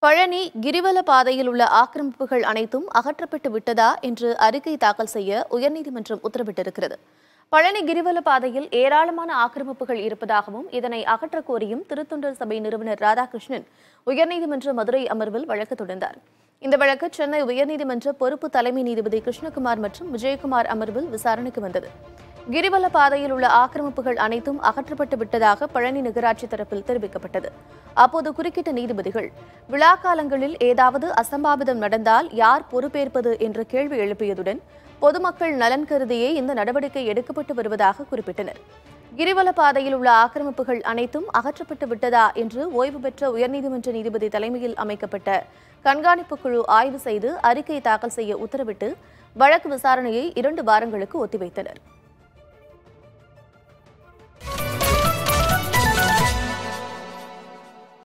பழனி கிரிவல பாதையில் உள்ள ஆக்கிரமிப்புகள் அனைத்தும் அகற்றப்பட்டு விட்டதா என்று அறிக்கை தாக்கல் செய்ய உயர்நீதிமன்றம் உத்தரவிட்டிருக்கிறது பழனி கிரிவல பாதையில் ஏராளமான ஆக்கிரமிப்புகள் இருப்பதாகவும் இதனை அகற்றக் கோரியும் திருத்தொண்டர் சபை நிறுவனர் ராதாகிருஷ்ணன் உயர்நீதிமன்ற மதுரை அமர்வில் வழக்கு தொடர்ந்தார் இந்த வழக்கு சென்னை உயர்நீதிமன்ற பொறுப்பு தலைமை நீதிபதி கிருஷ்ணகுமார் மற்றும் விஜயகுமார் அமர்வில் விசாரணைக்கு வந்தது கிரிவல பாதையில் உள்ள ஆக்கிரமிப்புகள் அனைத்தும் அகற்றப்பட்டு விட்டதாக பழனி நகராட்சி தரப்பில் தெரிவிக்கப்பட்டது அப்போது குறுக்கிட்ட நீதிபதிகள் விழா காலங்களில் ஏதாவது அசம்பாவிதம் நடந்தால் யார் பொறுப்பேற்பது என்ற கேள்வி எழுப்பியதுடன் பொதுமக்கள் நலன் கருதியே இந்த நடவடிக்கை எடுக்கப்பட்டு வருவதாக குறிப்பிட்டனர் கிரிவல பாதையில் உள்ள ஆக்கிரமிப்புகள் அனைத்தும் அகற்றப்பட்டு விட்டதா என்று ஓய்வு பெற்ற உயர்நீதிமன்ற நீதிபதி தலைமையில் அமைக்கப்பட்ட கண்காணிப்பு குழு ஆய்வு செய்து அறிக்கை தாக்கல் செய்ய உத்தரவிட்டு வழக்கு விசாரணையை இரண்டு வாரங்களுக்கு ஒத்திவைத்தனர்